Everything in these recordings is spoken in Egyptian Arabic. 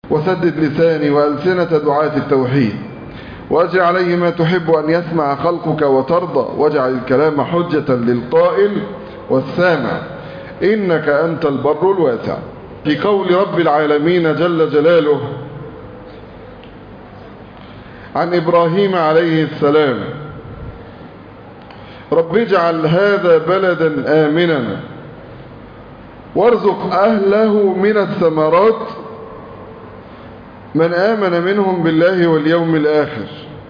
وسدد لساني وألسنة دعاة التوحيد واجعل عليه ما تحب أن يسمع خلقك وترضى واجعل الكلام حجة للقائل والسامع إنك أنت البر الواسع في قول رب العالمين جل جلاله عن إبراهيم عليه السلام رب اجعل هذا بلدا آمنا وارزق أهله من الثمرات من آمن منهم بالله واليوم الآخر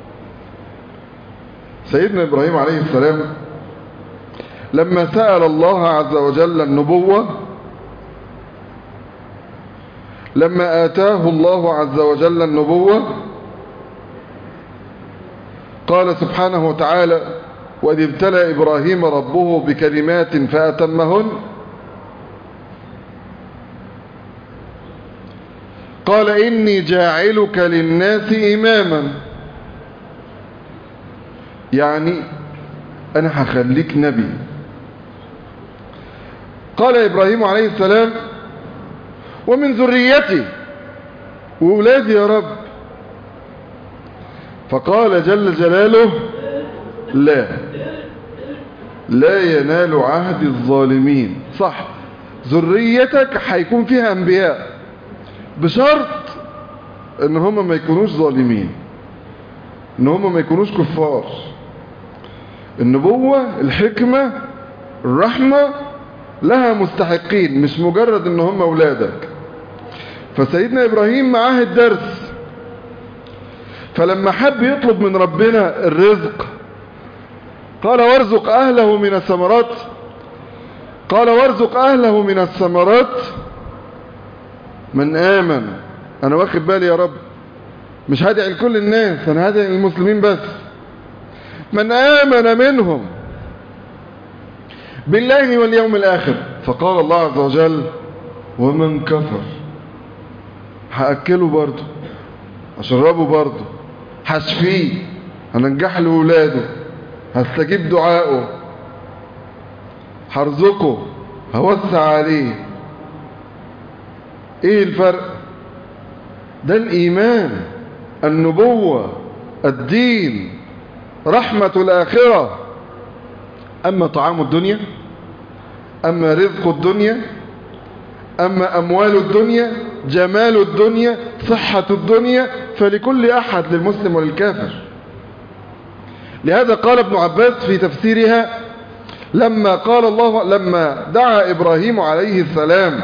سيدنا إبراهيم عليه السلام لما سأل الله عز وجل النبوة لما آتاه الله عز وجل النبوة قال سبحانه وتعالى وإذ ابتلى إبراهيم ربه بكلمات فأتمهن قال إني جاعلك للناس إماما يعني أنا هخليك نبي قال إبراهيم عليه السلام ومن ذريتي وأولادي يا رب فقال جل جلاله لا لا ينال عهد الظالمين صح ذريتك هيكون فيها انبياء بشرط ان هم ما يكونوش ظالمين ان هم ما يكونوش كفار النبوة الحكمة الرحمة لها مستحقين مش مجرد ان هم اولادك فسيدنا ابراهيم معاه الدرس فلما حب يطلب من ربنا الرزق قال وارزق اهله من الثمرات قال وارزق اهله من الثمرات من آمن أنا واخد بالي يا رب مش هدعي لكل الناس أنا هدعي للمسلمين بس من آمن منهم بالله واليوم الآخر فقال الله عز وجل ومن كفر هأكله برضه هشربه برضه هشفيه هننجح له ولاده هستجيب دعائه هرزقه هوسع عليه ايه الفرق ده الايمان النبوة الدين رحمة الاخرة اما طعام الدنيا اما رزق الدنيا اما اموال الدنيا جمال الدنيا صحة الدنيا فلكل احد للمسلم وللكافر لهذا قال ابن عباس في تفسيرها لما قال الله لما دعا ابراهيم عليه السلام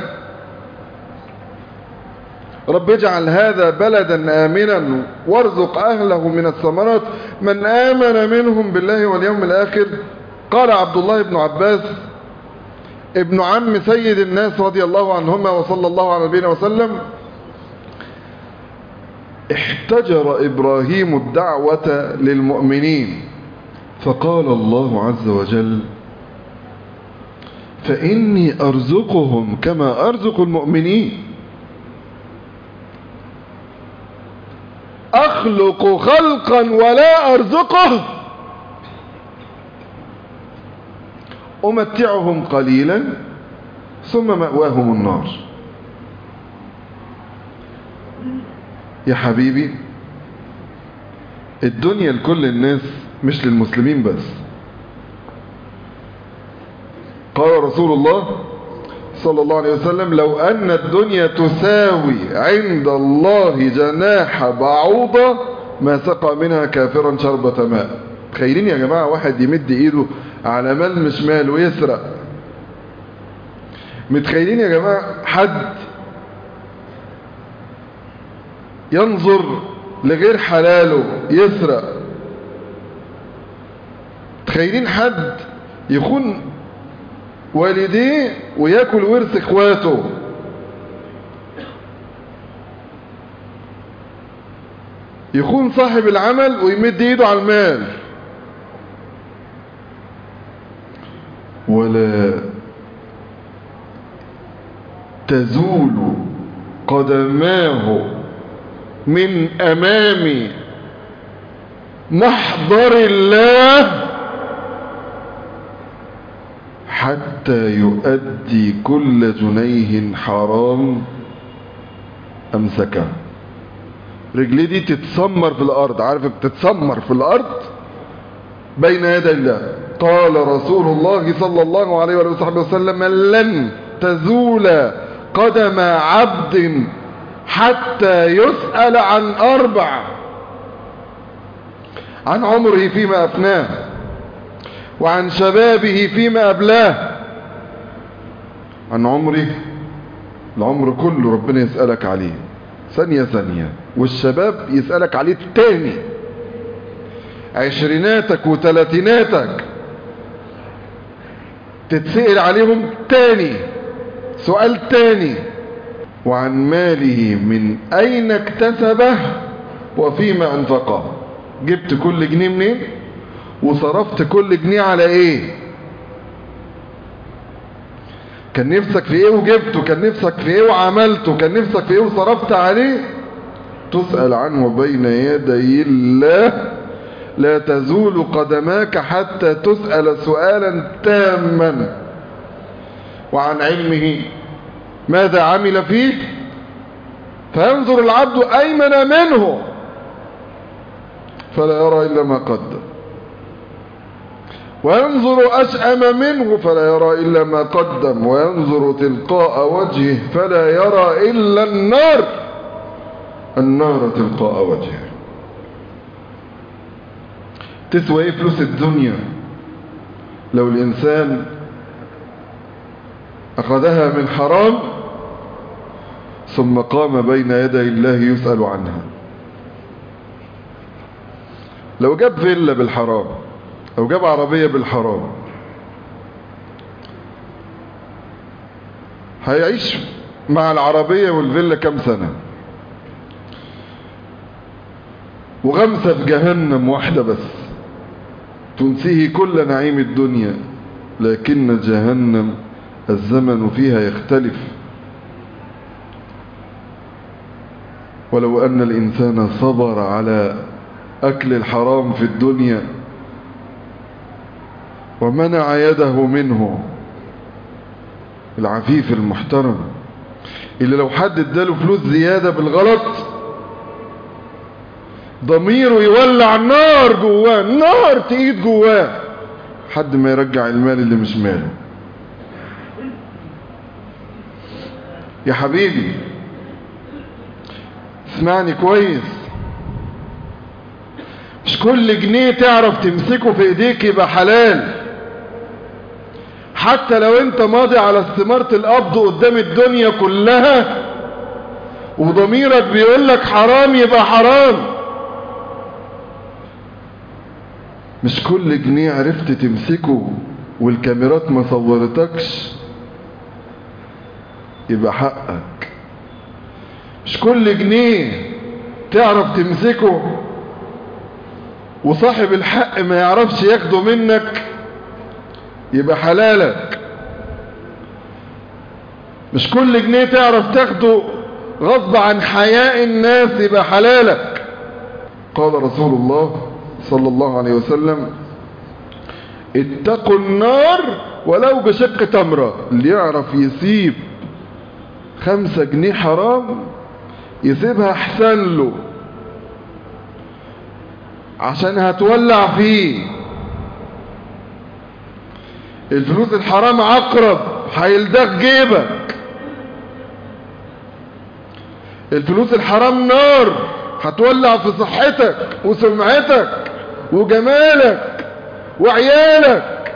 رب اجعل هذا بلدا آمنا وارزق أهله من الثمرات من آمن منهم بالله واليوم الآخر قال عبد الله بن عباس ابن عم سيد الناس رضي الله عنهما وصلى الله على نبينا وسلم احتجر إبراهيم الدعوة للمؤمنين فقال الله عز وجل فإني أرزقهم كما أرزق المؤمنين أخلق خلقا ولا أرزقه أمتعهم قليلا ثم مأواهم النار يا حبيبي الدنيا لكل الناس مش للمسلمين بس قال رسول الله صلى الله عليه وسلم لو أن الدنيا تساوي عند الله جناح بعوضة ما سقى منها كافرا شربة ماء تخيلين يا جماعة واحد يمد ايده على مال مش مال ويسرق متخيلين يا جماعة حد ينظر لغير حلاله يسرق تخيلين حد يخون والديه وياكل ورث اخواته يخون صاحب العمل ويمد ايده على المال ولا تزول قدماه من امام محضر الله حتى يؤدي كل جنيه حرام امسكها رجلي دي تتسمر في الارض عارف بتتسمر في الارض بين يدي الله قال رسول الله صلى الله عليه وآله وسلم لن تزول قدم عبد حتى يسأل عن أربع عن عمره فيما أفناه وعن شبابه فيما أبلاه عن عمره العمر كله ربنا يسألك عليه ثانية ثانية والشباب يسألك عليه تاني عشريناتك وثلاثيناتك تتسأل عليهم تاني سؤال تاني وعن ماله من أين اكتسبه وفيما أنفقه جبت كل جنيه منين وصرفت كل جنيه على ايه كان نفسك في ايه وجبته كان نفسك في ايه وعملته كان نفسك في ايه وصرفت عليه تسأل عنه بين يدي الله لا تزول قدماك حتى تسأل سؤالا تاما وعن علمه ماذا عمل فيه فينظر العبد أيمن منه فلا يرى إلا ما قدم وينظر أشأم منه فلا يرى إلا ما قدم وينظر تلقاء وجهه فلا يرى إلا النار النار تلقاء وجهه تسوى ايه فلوس الدنيا لو الإنسان أخذها من حرام ثم قام بين يدي الله يسأل عنها لو جاب فيلا بالحرام او جاب عربية بالحرام هيعيش مع العربية والفيلا كم سنة وغمسة في جهنم واحدة بس تنسيه كل نعيم الدنيا لكن جهنم الزمن فيها يختلف ولو أن الإنسان صبر على أكل الحرام في الدنيا ومنع يده منه العفيف المحترم اللي لو حد اداله فلوس زيادة بالغلط ضميره يولع نار جواه نار تقيد جواه حد ما يرجع المال اللي مش ماله يا حبيبي اسمعني كويس مش كل جنيه تعرف تمسكه في ايديك يبقى حلال حتى لو انت ماضي على استمارة القبض قدام الدنيا كلها وضميرك بيقول لك حرام يبقى حرام مش كل جنيه عرفت تمسكه والكاميرات ما صورتكش يبقى حقك مش كل جنيه تعرف تمسكه وصاحب الحق ما يعرفش ياخده منك يبقى حلالك مش كل جنيه تعرف تاخده غصب عن حياء الناس يبقى حلالك قال رسول الله صلى الله عليه وسلم اتقوا النار ولو بشق تمرة اللي يعرف يسيب خمسة جنيه حرام يسيبها احسن له عشان هتولع فيه الفلوس الحرام عقرب هيلدغ جيبك الفلوس الحرام نار هتولع في صحتك وسمعتك وجمالك وعيالك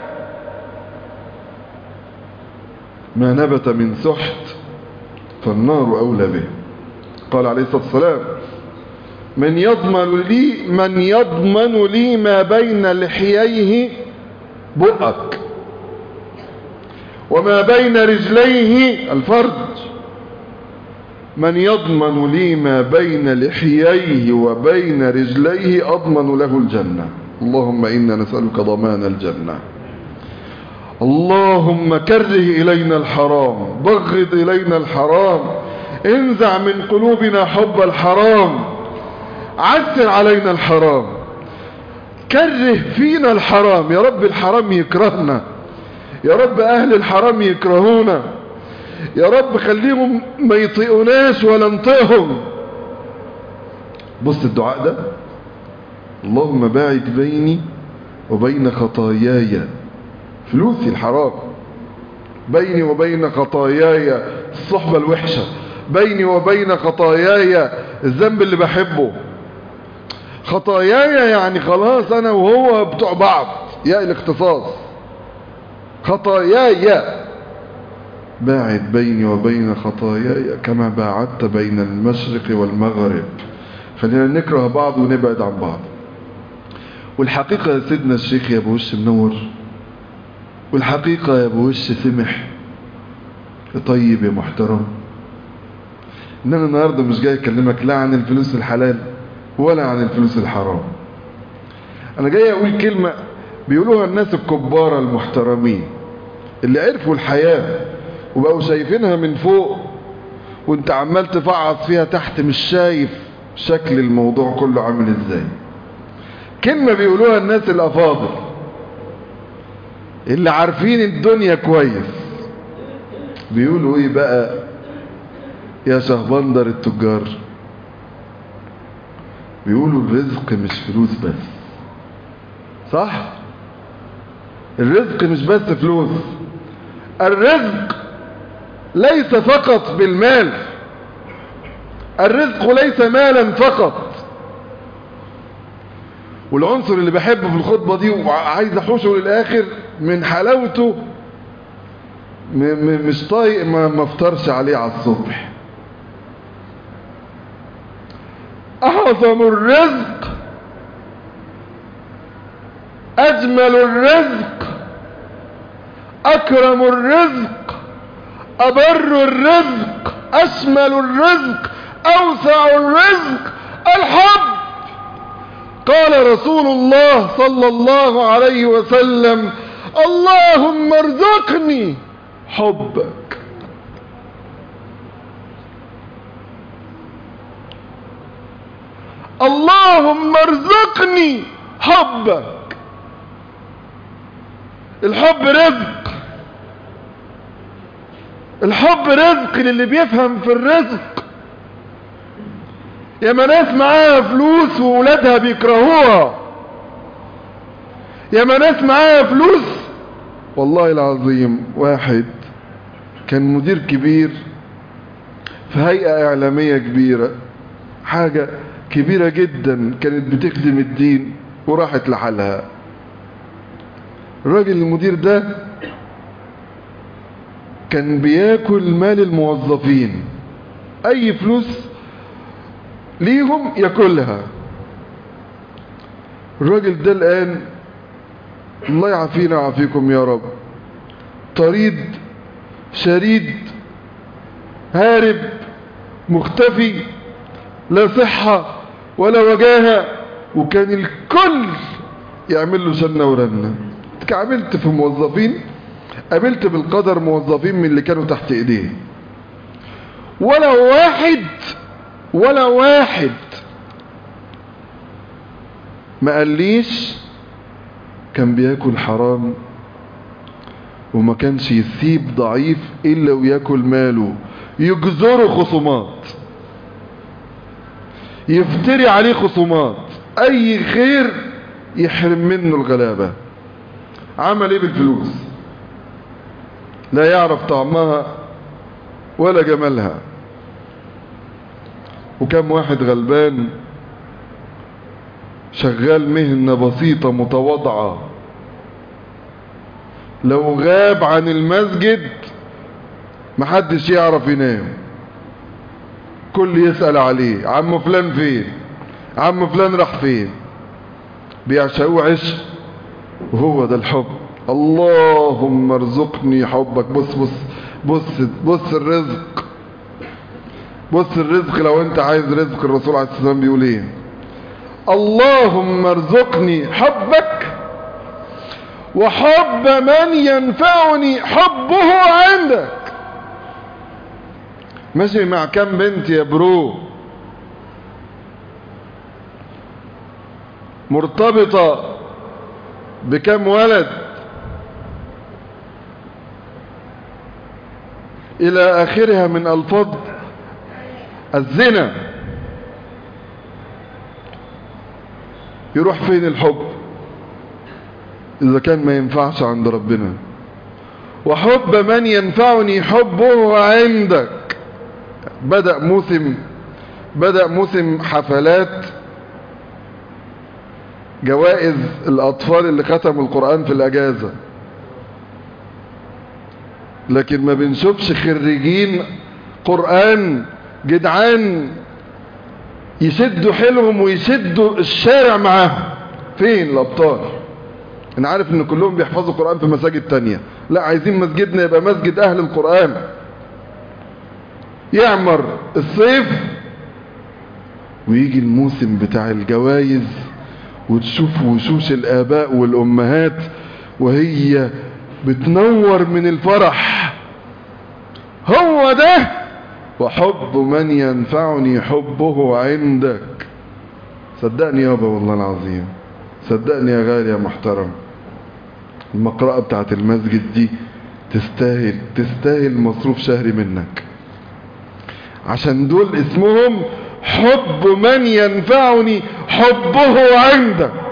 ما نبت من سحت فالنار أولى به قال عليه الصلاة والسلام من يضمن لي من يضمن لي ما بين لحييه بؤك وما بين رجليه الفرج من يضمن لي ما بين لحييه وبين رجليه أضمن له الجنة اللهم إنا نسألك ضمان الجنة اللهم كره إلينا الحرام بغض إلينا الحرام انزع من قلوبنا حب الحرام عسر علينا الحرام كره فينا الحرام يا رب الحرام يكرهنا يا رب أهل الحرام يكرهونا يا رب خليهم ما يطيقوناش ولا نطيقهم بص الدعاء ده اللهم باعد بيني وبين خطاياي فلوسي الحرام بيني وبين خطاياي الصحبة الوحشة بيني وبين خطاياي الذنب اللي بحبه خطاياي يعني خلاص انا وهو بتوع بعض يا الاختصاص خطاياي باعد بيني وبين خطاياي كما باعدت بين المشرق والمغرب خلينا نكره بعض ونبعد عن بعض والحقيقة يا سيدنا الشيخ يا ابو وش منور والحقيقة يا ابو وش سمح يا طيب يا محترم ان انا النهاردة مش جاي اكلمك لا عن الفلوس الحلال ولا عن الفلوس الحرام انا جاي اقول كلمة بيقولوها الناس الكبار المحترمين اللي عرفوا الحياة وبقوا شايفينها من فوق وانت عمال تفعص فيها تحت مش شايف شكل الموضوع كله عامل ازاي كلمة بيقولوها الناس الافاضل اللي عارفين الدنيا كويس بيقولوا ايه بقى يا شهبندر التجار بيقولوا الرزق مش فلوس بس صح الرزق مش بس فلوس الرزق ليس فقط بالمال الرزق ليس مالا فقط والعنصر اللي بحبه في الخطبة دي وعايز احوشه للاخر من حلاوته مش طايق ما مفترش عليه على الصبح اعظم الرزق اجمل الرزق اكرم الرزق ابر الرزق اشمل الرزق اوسع الرزق الحب قال رسول الله صلى الله عليه وسلم اللهم ارزقني حبك اللهم ارزقني حبك الحب رزق الحب رزق للي بيفهم في الرزق يا ما ناس معاها فلوس وولادها بيكرهوها يا ما ناس معاها فلوس والله العظيم واحد كان مدير كبير في هيئة إعلامية كبيرة حاجة كبيرة جدا كانت بتخدم الدين وراحت لحالها الراجل المدير ده كان بياكل مال الموظفين اي فلوس ليهم ياكلها الراجل ده الان الله يعافينا ويعافيكم يا رب طريد شريد هارب مختفي لا صحة ولا وجاهة وكان الكل يعمل له سنة ورنة اتكعملت في موظفين قابلت بالقدر موظفين من اللي كانوا تحت ايديه ولا واحد ولا واحد ما قاليش كان بياكل حرام وما كانش يسيب ضعيف الا وياكل ماله يجزره خصومات يفتري عليه خصومات اي خير يحرم منه الغلابة عمل ايه بالفلوس لا يعرف طعمها ولا جمالها وكم واحد غلبان شغال مهنة بسيطة متواضعة لو غاب عن المسجد محدش يعرف ينام كل يسأل عليه عم فلان فين عم فلان راح فين بيعشقوه عشق وهو ده الحب اللهم ارزقني حبك بص بص بص بص الرزق بص الرزق لو انت عايز رزق الرسول عليه الصلاة والسلام بيقول ايه اللهم ارزقني حبك وحب من ينفعني حبه عندك ماشي مع كم بنت يا برو مرتبطة بكم ولد الى اخرها من الفاظ الزنا يروح فين الحب اذا كان ما ينفعش عند ربنا وحب من ينفعني حبه عندك بدأ موسم بدأ موسم حفلات جوائز الأطفال اللي ختموا القرآن في الأجازة لكن ما بنشوفش خريجين قرآن جدعان يسدوا حيلهم ويسدوا الشارع معاهم فين الأبطال انا عارف ان كلهم بيحفظوا القرآن في مساجد تانية لا عايزين مسجدنا يبقى مسجد اهل القرآن يعمر الصيف ويجي الموسم بتاع الجوائز وتشوف وشوش الآباء والأمهات وهي بتنور من الفرح هو ده وحب من ينفعني حبه عندك صدقني يابا والله العظيم صدقني يا غالي يا محترم المقرأة بتاعت المسجد دي تستاهل تستاهل مصروف شهري منك عشان دول اسمهم حب من ينفعني حبه عندك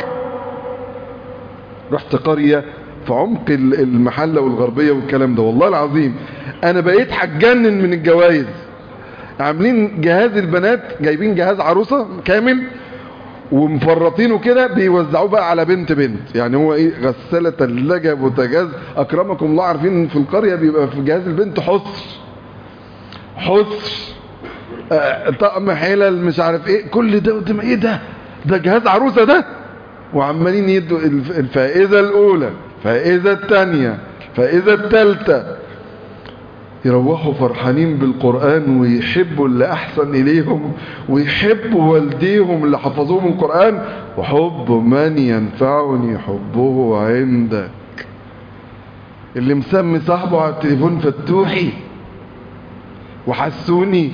رحت قرية في عمق المحلة والغربية والكلام ده والله العظيم انا بقيت هتجنن من الجوائز عاملين جهاز البنات جايبين جهاز عروسة كامل ومفرطينه كده بيوزعوه بقى على بنت بنت يعني هو ايه غسالة ثلاجة بوتاجاز اكرمكم الله عارفين في القرية بيبقى في جهاز البنت حصر حصر آه طقم حلل مش عارف ايه كل ده قدام ايه ده ده جهاز عروسة ده وعمالين يدوا الفائزة الاولى الفائزة الثانية الفائزة الثالثة يروحوا فرحانين بالقرآن ويحبوا اللي أحسن إليهم ويحبوا والديهم اللي حفظوهم القرآن وحب من ينفعني حبه عندك اللي مسمي صاحبه على التليفون فتوحي وحسوني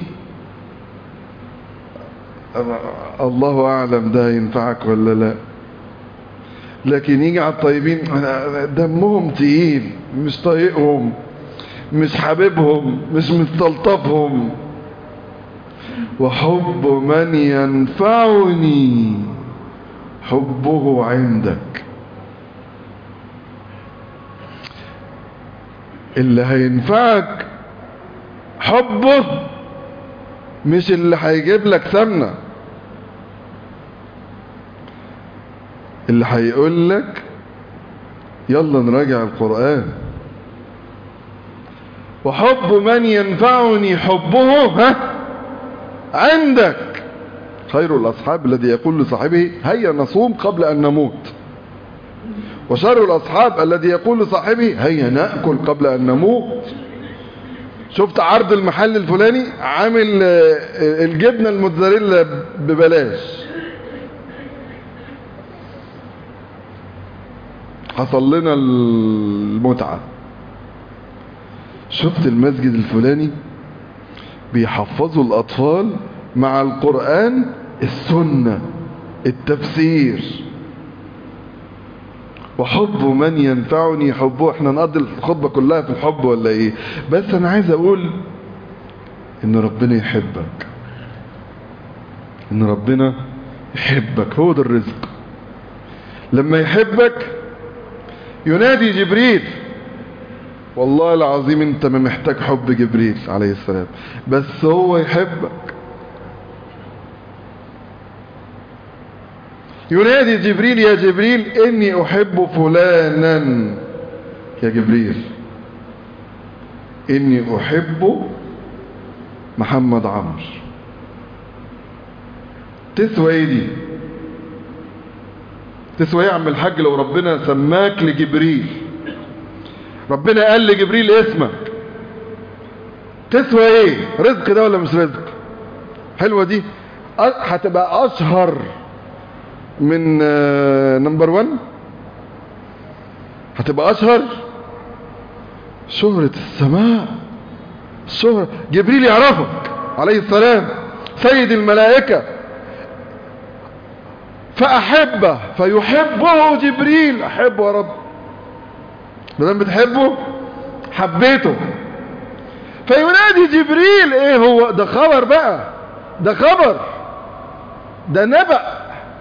الله أعلم ده ينفعك ولا لا لكن يجي على الطيبين دمهم تقيل مش طايقهم مش حبيبهم مش مستلطفهم وحب من ينفعني حبه عندك اللي هينفعك حبه مش اللي هيجيب لك سمنة اللي هيقول لك يلا نراجع القرآن وحب من ينفعني حبه ها عندك خير الأصحاب الذي يقول لصاحبه هيا نصوم قبل أن نموت وشر الأصحاب الذي يقول لصاحبه هيا نأكل قبل أن نموت شفت عرض المحل الفلاني عامل الجبنة الموتزاريلا ببلاش حصل لنا المتعة شفت المسجد الفلاني بيحفظوا الأطفال مع القرآن السنة التفسير وحب من ينفعني حبه احنا نقضي الخطبة كلها في الحب ولا ايه بس انا عايز اقول ان ربنا يحبك ان ربنا يحبك هو ده الرزق لما يحبك ينادي جبريل والله العظيم انت ما محتاج حب جبريل عليه السلام بس هو يحبك ينادي جبريل يا جبريل اني احب فلانا يا جبريل اني احب محمد عمرو تسوى ايه دي تسوى ايه يا عم الحاج لو ربنا سماك لجبريل ربنا قال لجبريل اسمك تسوى ايه رزق ده ولا مش رزق حلوة دي هتبقى اشهر من نمبر 1 هتبقى اشهر شهرة السماء شهرة جبريل يعرفك عليه السلام سيد الملائكة فأحبه فيحبه جبريل أحبه يا رب مدام بتحبه حبيته فينادي جبريل ايه هو ده خبر بقى ده خبر ده نبأ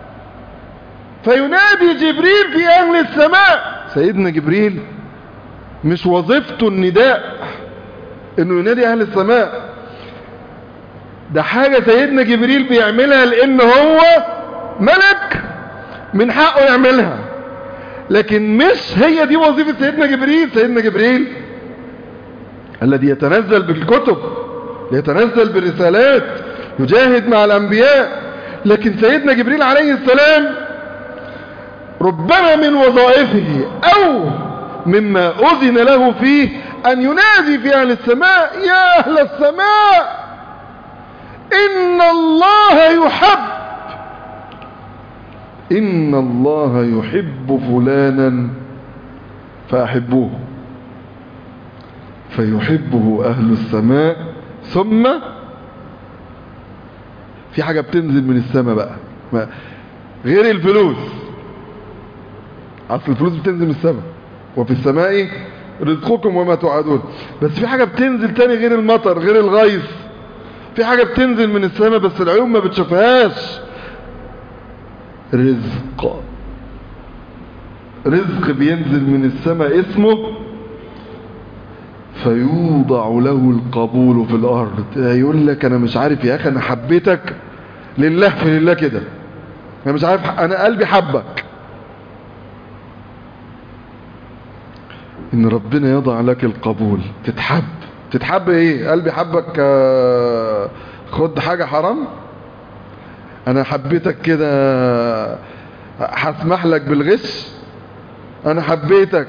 فينادي جبريل في اهل السماء سيدنا جبريل مش وظيفته النداء انه ينادي اهل السماء ده حاجة سيدنا جبريل بيعملها لان هو ملك من حقه يعملها لكن مش هي دي وظيفة سيدنا جبريل سيدنا جبريل الذي يتنزل بالكتب يتنزل بالرسالات يجاهد مع الانبياء لكن سيدنا جبريل عليه السلام ربما من وظائفه او مما اذن له فيه ان ينادي في اهل السماء يا اهل السماء ان الله يحب ان الله يحب فلانا فاحبوه فيحبه اهل السماء ثم في حاجة بتنزل من السماء بقى ما غير الفلوس اصل الفلوس بتنزل من السماء وفي السماء رزقكم وما توعدون بس في حاجة بتنزل تاني غير المطر غير الغيث في حاجة بتنزل من السماء بس العيون ما بتشوفهاش رزق رزق بينزل من السماء اسمه فيوضع له القبول في الارض يقول لك انا مش عارف يا اخي انا حبيتك لله في لله كده انا مش عارف انا قلبي حبك ان ربنا يضع لك القبول تتحب تتحب ايه قلبي حبك آه، خد حاجة حرام انا حبيتك كده هسمح لك بالغش انا حبيتك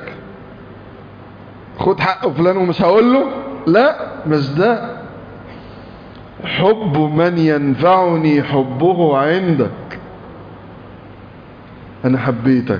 خد حق فلان ومش هقول له لا مش ده حب من ينفعني حبه عندك انا حبيتك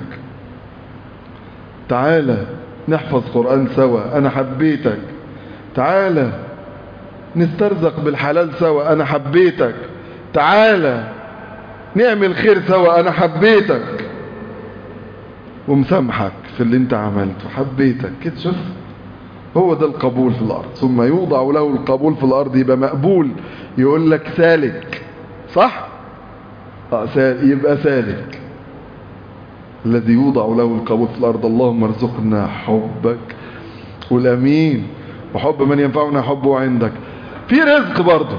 تعالى نحفظ قرآن سوا انا حبيتك تعالى نسترزق بالحلال سوا انا حبيتك تعالى نعمل خير سوا انا حبيتك ومسامحك في اللي انت عملته حبيتك كده شوف هو ده القبول في الارض ثم يوضع له القبول في الارض يبقى مقبول يقول لك سالك صح اه سال يبقى سالك الذي يوضع له القبول في الارض اللهم ارزقنا حبك والامين وحب من ينفعنا حبه عندك في رزق برضه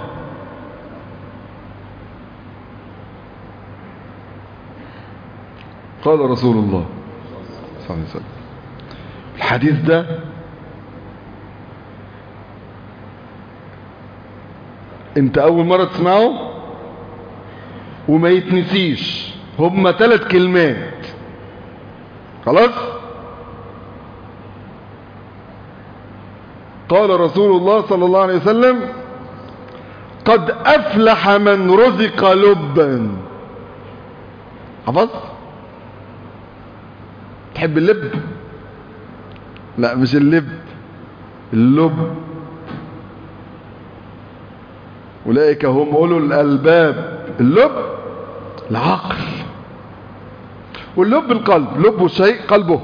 قال رسول الله صلى الله عليه وسلم الحديث ده انت اول مرة تسمعه وما يتنسيش هما ثلاث كلمات خلاص قال رسول الله صلى الله عليه وسلم قد افلح من رزق لبا حفظت تحب اللب لا مش اللب اللب أولئك هم أولو الألباب اللب العقل واللب القلب لب الشيء قلبه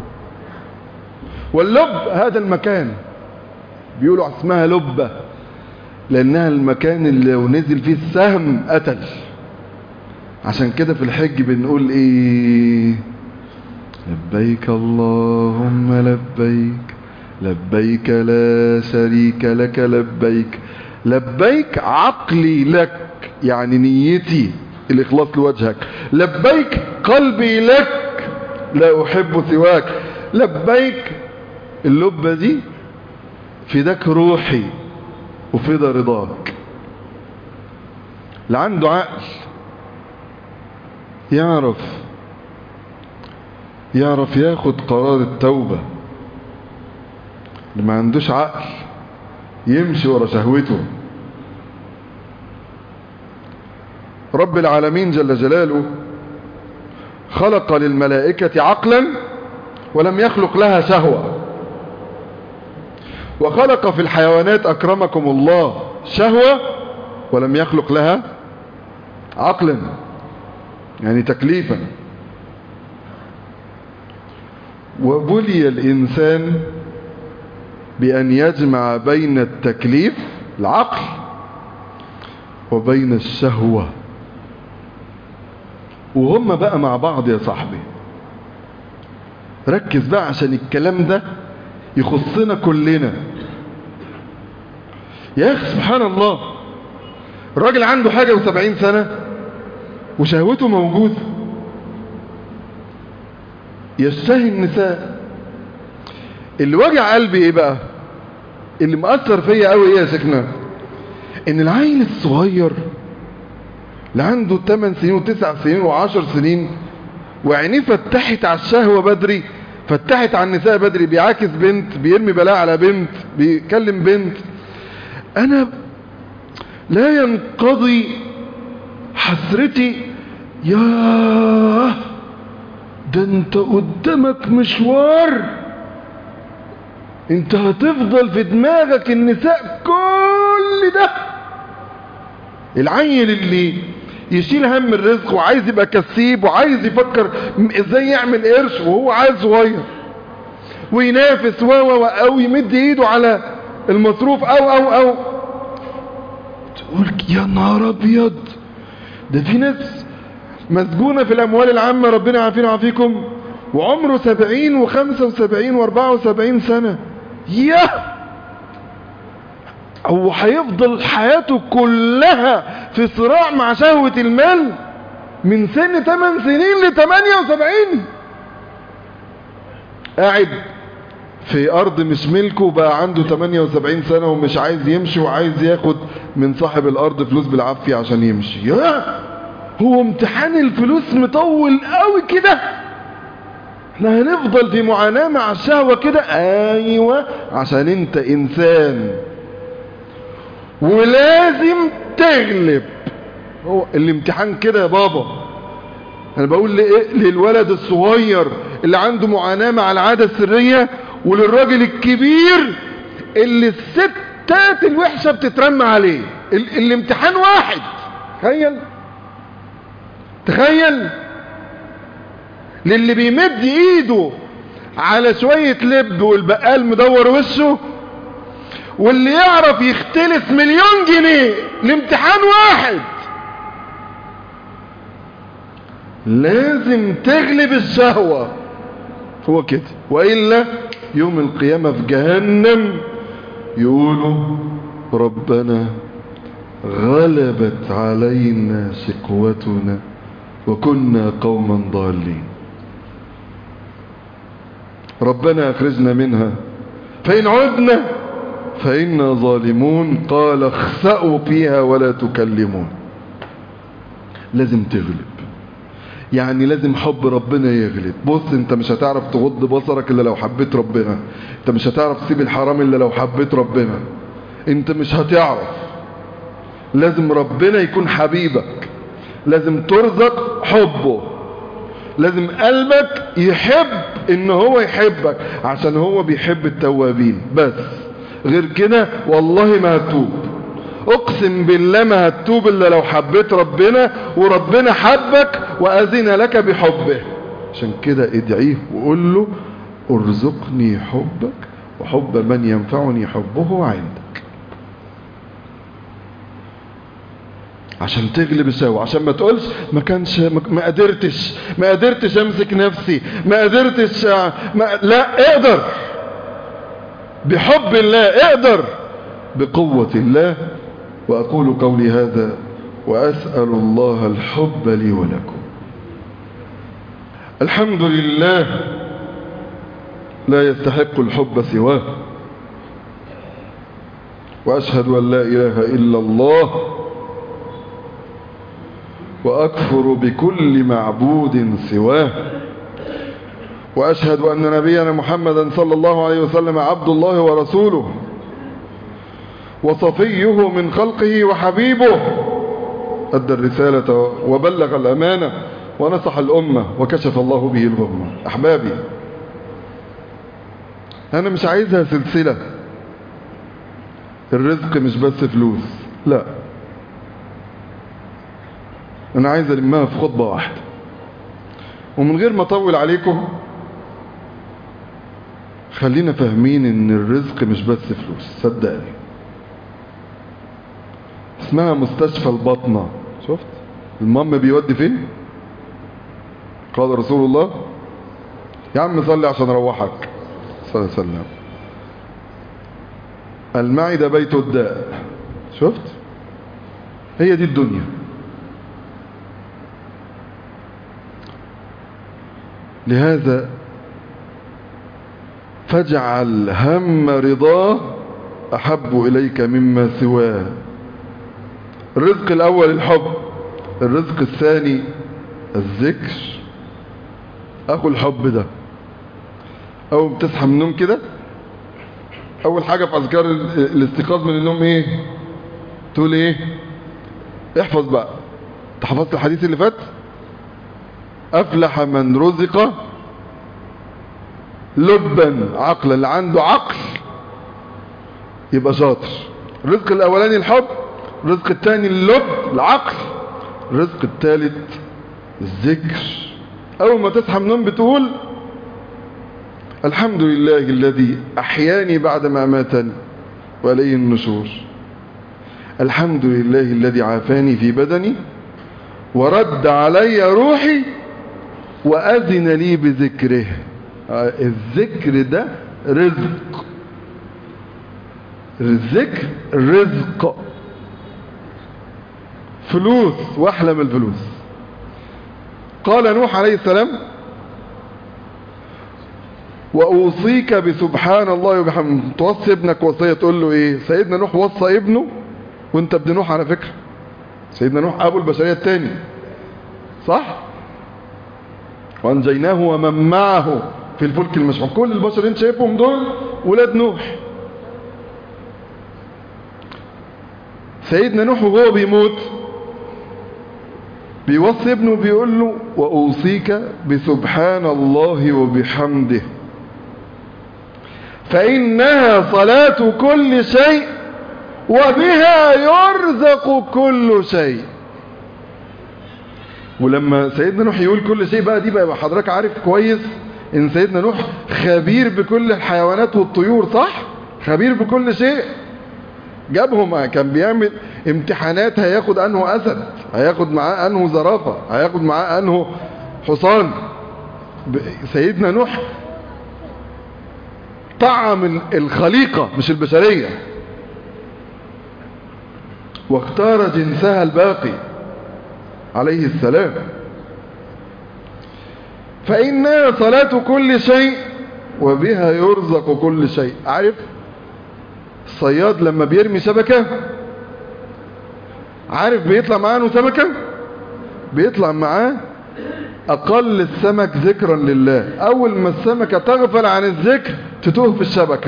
واللب هذا المكان بيقولوا اسمها لبة لأنها المكان اللي لو نزل فيه السهم قتل عشان كده في الحج بنقول ايه لبيك اللهم لبيك لبيك لا شريك لك لبيك لبيك عقلي لك يعني نيتي الإخلاص لوجهك لبيك قلبي لك لا أحب سواك لبيك اللبة دي فداك روحي وفدا رضاك اللي عنده عقل يعرف يعرف ياخد قرار التوبة اللي ما عندوش عقل يمشي ورا شهوته رب العالمين جل جلاله خلق للملائكة عقلا ولم يخلق لها شهوة وخلق في الحيوانات أكرمكم الله شهوة ولم يخلق لها عقلا يعني تكليفا وبلي الإنسان بأن يجمع بين التكليف العقل وبين الشهوة وهم بقى مع بعض يا صاحبي ركز بقى عشان الكلام ده يخصنا كلنا يا اخي سبحان الله الراجل عنده حاجة وسبعين سنة وشهوته موجودة يشتهي النساء اللي وجع قلبي ايه بقى اللي مأثر فيا قوي ايه يا شيخنا ان العيل الصغير اللي عنده 8 سنين و9 سنين و10 سنين وعينيه فتحت على الشهوة بدري فتحت على النساء بدري بيعاكس بنت بيرمي بلاء على بنت بيكلم بنت انا لا ينقضي حسرتي ياه ده انت قدامك مشوار انت هتفضل في دماغك النساء كل ده العيل اللي يشيل هم الرزق وعايز يبقى كسيب وعايز يفكر ازاي يعمل قرش وهو عايز صغير وينافس و و او يمد ايده على المصروف او او او تقول يا نهار ابيض ده في ناس مسجونة في الاموال العامة ربنا يعافينا ويعافيكم وعمره سبعين وخمسة وسبعين واربعة وسبعين سنة ياه هو هيفضل حياته كلها في صراع مع شهوة المال من سن 8 سنين ل 78 قاعد في ارض مش ملكه بقى عنده 78 سنة ومش عايز يمشي وعايز ياخد من صاحب الارض فلوس بالعافية عشان يمشي يا هو امتحان الفلوس مطول قوي كده احنا هنفضل في معاناة مع الشهوة كده ايوه عشان انت انسان ولازم تغلب هو الامتحان كده يا بابا انا بقول لإيه؟ للولد الصغير اللي عنده معاناة مع العادة السرية وللراجل الكبير اللي الستات الوحشة بتترمى عليه ال الامتحان واحد تخيل تخيل للي بيمد ايده على شوية لب والبقال مدور وشه واللي يعرف يختلس مليون جنيه الامتحان واحد لازم تغلب الشهوة هو كده وإلا يوم القيامة في جهنم يقولوا ربنا غلبت علينا شقوتنا وكنا قوما ضالين ربنا اخرجنا منها فإن عدنا فإنا ظالمون قال اخسأوا فيها ولا تكلمون لازم تغلب يعني لازم حب ربنا يغلب بص انت مش هتعرف تغض بصرك الا لو حبيت ربنا انت مش هتعرف تسيب الحرام الا لو حبيت ربنا انت مش هتعرف لازم ربنا يكون حبيبك لازم ترزق حبه لازم قلبك يحب ان هو يحبك عشان هو بيحب التوابين بس غير كده والله ما هتوب اقسم بالله ما هتوب الا لو حبيت ربنا وربنا حبك واذن لك بحبه عشان كده ادعيه وقول له ارزقني حبك وحب من ينفعني حبه عندك عشان تغلب الشهوة عشان ما تقولش ما كانش ما قدرتش ما قدرتش امسك نفسي ما قدرتش ما لا اقدر بحب الله اقدر بقوة الله وأقول قولي هذا وأسأل الله الحب لي ولكم الحمد لله لا يستحق الحب سواه وأشهد أن لا إله إلا الله وأكفر بكل معبود سواه وأشهد أن نبينا محمدا صلى الله عليه وسلم عبد الله ورسوله وصفيه من خلقه وحبيبه أدى الرسالة وبلغ الأمانة ونصح الأمة وكشف الله به الغمة أحبابي أنا مش عايزها سلسلة الرزق مش بس فلوس لا أنا عايز ألمها في خطبة واحدة ومن غير ما أطول عليكم خلينا فاهمين ان الرزق مش بس فلوس صدقني اسمها مستشفى البطنة شفت المام بيودي فين قال رسول الله يا عم صلي عشان اروحك صلى الله عليه وسلم المعدة بيت الداء شفت هي دي الدنيا لهذا فاجعل هم رضاه أحب إليك مما سواه الرزق الأول الحب الرزق الثاني الذكر أخو الحب ده أول ما تصحى من النوم كده أول حاجة في أذكار الاستيقاظ من النوم إيه تقول إيه احفظ بقى انت حفظت الحديث اللي فات أفلح من رزق لبا عقلا اللي عنده عقل يبقى شاطر الرزق الاولاني الحب الرزق الثاني اللب العقل الرزق الثالث الذكر اول ما تصحى من النوم بتقول الحمد لله الذي احياني بعد ما اماتني واليه النشور الحمد لله الذي عافاني في بدني ورد علي روحي واذن لي بذكره الذكر ده رزق الذكر رزق فلوس واحلى من الفلوس قال نوح عليه السلام واوصيك بسبحان الله وبحمده توصي ابنك وصيه تقول له ايه سيدنا نوح وصى ابنه وانت ابن نوح على فكره سيدنا نوح ابو البشريه الثاني صح وانجيناه ومن معه في الفلك المشحون كل البشر انت شايفهم دول ولاد نوح سيدنا نوح وهو بيموت بيوصي ابنه بيقول له واوصيك بسبحان الله وبحمده فانها صلاه كل شيء وبها يرزق كل شيء ولما سيدنا نوح يقول كل شيء بقى دي بقى حضرتك عارف كويس ان سيدنا نوح خبير بكل الحيوانات والطيور صح خبير بكل شيء جابهم كان بيعمل امتحانات هياخد انه اسد هياخد معاه انه زرافة هياخد معاه انه حصان سيدنا نوح طعم الخليقة مش البشرية واختار جنسها الباقي عليه السلام فإنها صلاة كل شيء وبها يرزق كل شيء عارف الصياد لما بيرمي شبكة عارف بيطلع معاه انه سمكة بيطلع معاه اقل السمك ذكرا لله اول ما السمكة تغفل عن الذكر تتوه في الشبكة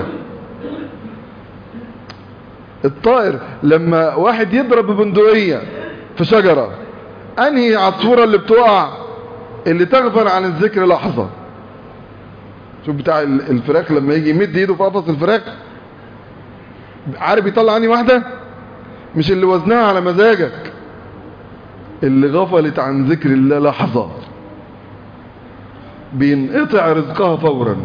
الطائر لما واحد يضرب ببندقية في شجرة انهي عصفورة اللي بتقع اللي تغفل عن الذكر لحظة شوف بتاع الفراخ لما يجي يمد ايده في قفص الفراخ عارف يطلع عني واحدة مش اللي وزنها على مزاجك اللي غفلت عن ذكر الله لحظة بينقطع رزقها فورا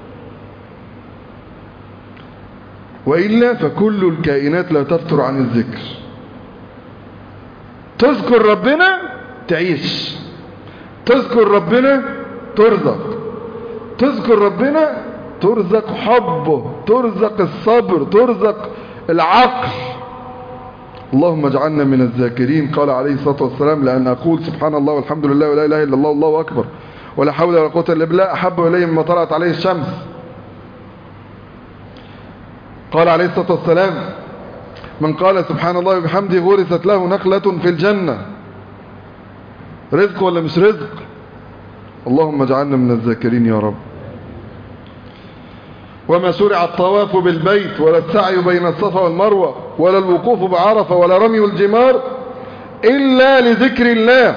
وإلا فكل الكائنات لا تفتر عن الذكر تذكر ربنا تعيش تذكر ربنا ترزق تذكر ربنا ترزق حبه ترزق الصبر ترزق العقل اللهم اجعلنا من الذاكرين قال عليه الصلاة والسلام لأن أقول سبحان الله والحمد لله ولا إله إلا الله والله أكبر ولا حول ولا قوة إلا بالله أحب إلي مما طلعت عليه الشمس قال عليه الصلاة والسلام من قال سبحان الله وبحمده غرست له نخلة في الجنة رزق ولا مش رزق اللهم اجعلنا من الذاكرين يا رب وما شرع الطواف بالبيت ولا السعي بين الصفا والمروة ولا الوقوف بعرفة ولا رمي الجمار إلا لذكر الله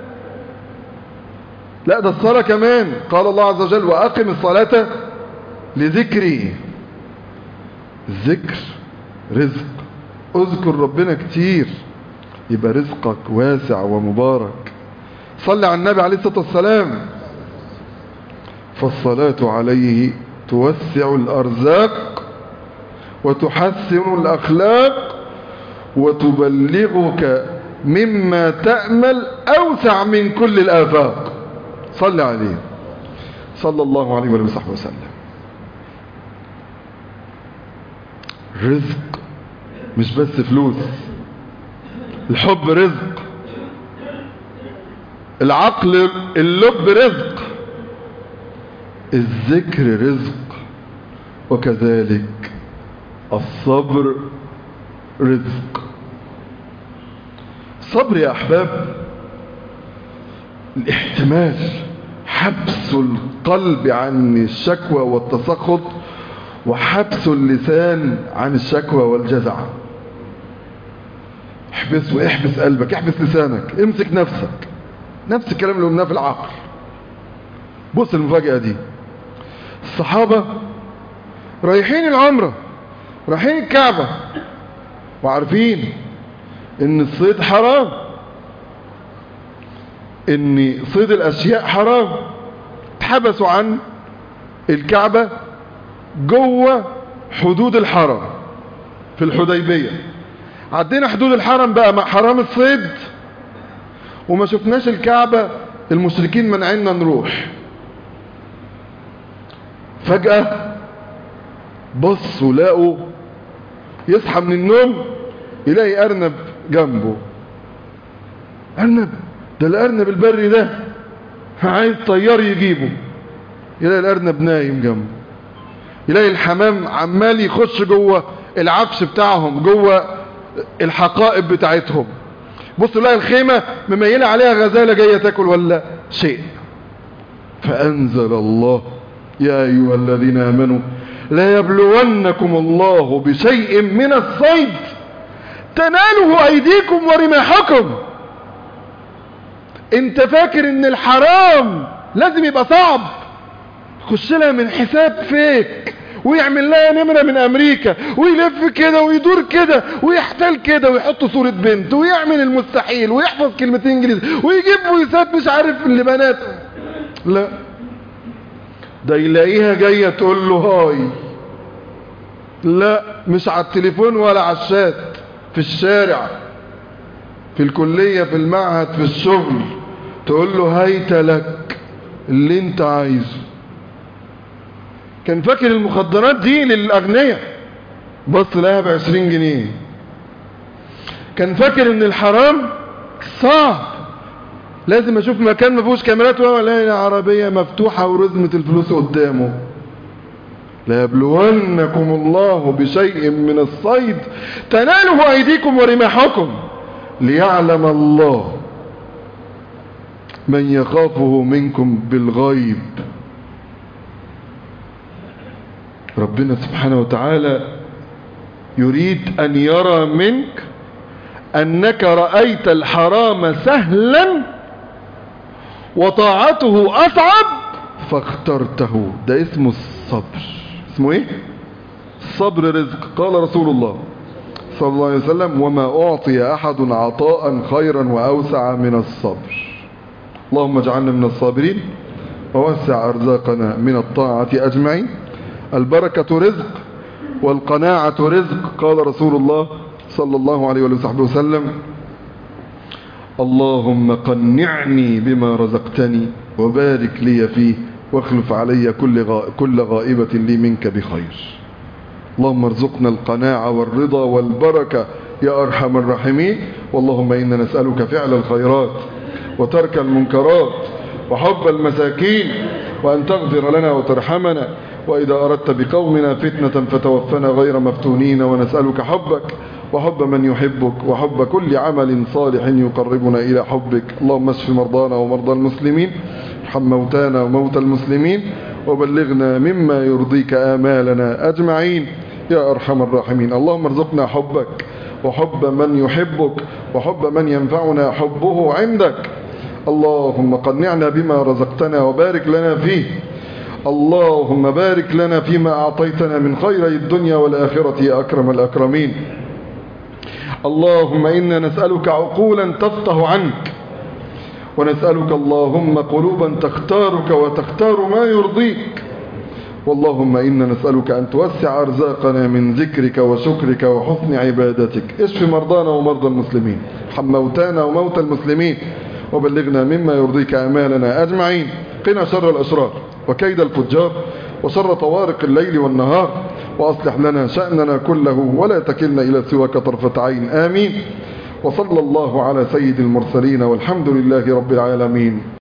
لا ده الصلاة كمان قال الله عز وجل وأقم الصلاة لذكري الذكر رزق اذكر ربنا كتير يبقى رزقك واسع ومبارك صلى على النبي عليه الصلاة والسلام فالصلاة عليه توسع الأرزاق وتحسن الأخلاق وتبلغك مما تأمل أوسع من كل الآفاق صل عليه صلى الله عليه وآله وصحبه وسلم رزق مش بس فلوس الحب رزق العقل اللب رزق الذكر رزق وكذلك الصبر رزق الصبر يا أحباب الاحتمال حبس القلب عن الشكوى والتسخط وحبس اللسان عن الشكوى والجزع احبس واحبس قلبك احبس لسانك امسك نفسك نفس الكلام اللي قلناه في العقل بص المفاجأة دي الصحابة رايحين العمرة رايحين الكعبة وعارفين ان الصيد حرام ان صيد الاشياء حرام اتحبسوا عن الكعبة جوه حدود الحرم في الحديبية عدينا حدود الحرم بقى مع حرام الصيد وما شفناش الكعبة المشركين منعنا نروح فجأة بصوا لقوا يصحى من النوم يلاقي أرنب جنبه أرنب ده الأرنب البري ده عايز طيار يجيبه يلاقي الأرنب نايم جنبه يلاقي الحمام عمال يخش جوه العفش بتاعهم جوه الحقائب بتاعتهم بص يلاقي الخيمة مميلة عليها غزالة جاية تاكل ولا شيء فأنزل الله يا أيها الذين آمنوا لا يبلونكم الله بشيء من الصيد تناله أيديكم ورماحكم انت فاكر ان الحرام لازم يبقى صعب خش لها من حساب فيك ويعمل لها نمرة من امريكا ويلف كده ويدور كده ويحتال كده ويحط صورة بنت ويعمل المستحيل ويحفظ كلمتين انجليزي ويجيب فويسات مش عارف اللي بنات لا ده يلاقيها جاية تقول له هاي لا مش على التليفون ولا على الشات في الشارع في الكلية في المعهد في الشغل تقول له هيت لك اللي انت عايزه كان فاكر المخدرات دي للأغنياء بص لها بعشرين جنيه كان فاكر ان الحرام صعب لازم اشوف مكان ما فيهوش كاميرات ولا عربية مفتوحة ورزمة الفلوس قدامه لا يبلونكم الله بشيء من الصيد تناله ايديكم ورماحكم ليعلم الله من يخافه منكم بالغيب ربنا سبحانه وتعالى يريد أن يرى منك أنك رأيت الحرام سهلا وطاعته أصعب فاخترته ده اسمه الصبر اسمه ايه الصبر رزق قال رسول الله صلى الله عليه وسلم وما أعطي أحد عطاء خيرا وأوسع من الصبر اللهم اجعلنا من الصابرين ووسع أرزاقنا من الطاعة أجمعين البركة رزق والقناعة رزق قال رسول الله صلى الله عليه وصحبه وسلم اللهم قنعني بما رزقتني وبارك لي فيه واخلف علي كل, غائب كل غائبة لي منك بخير اللهم ارزقنا القناعة والرضا والبركة يا أرحم الراحمين واللهم إنا نسألك فعل الخيرات وترك المنكرات وحب المساكين وأن تغفر لنا وترحمنا وإذا أردت بقومنا فتنة فتوفنا غير مفتونين ونسألك حبك وحب من يحبك وحب كل عمل صالح يقربنا إلى حبك اللهم اشف مرضانا ومرضى المسلمين ارحم موتانا وموتى المسلمين وبلغنا مما يرضيك آمالنا أجمعين يا أرحم الراحمين اللهم ارزقنا حبك وحب من يحبك وحب من ينفعنا حبه عندك اللهم قنعنا بما رزقتنا وبارك لنا فيه اللهم بارك لنا فيما أعطيتنا من خير الدنيا والآخرة يا أكرم الأكرمين اللهم إنا نسألك عقولا تفتح عنك ونسألك اللهم قلوبا تختارك وتختار ما يرضيك واللهم إنا نسألك أن توسع أرزاقنا من ذكرك وشكرك وحسن عبادتك اشف مرضانا ومرضى المسلمين ارحم موتانا وموتى المسلمين وبلغنا مما يرضيك أعمالنا أجمعين قنا شر الأشرار وكيد الفجار وشر طوارق الليل والنهار وأصلح لنا شأننا كله ولا تكلنا إلى سواك طرفة عين آمين وصلى الله على سيد المرسلين والحمد لله رب العالمين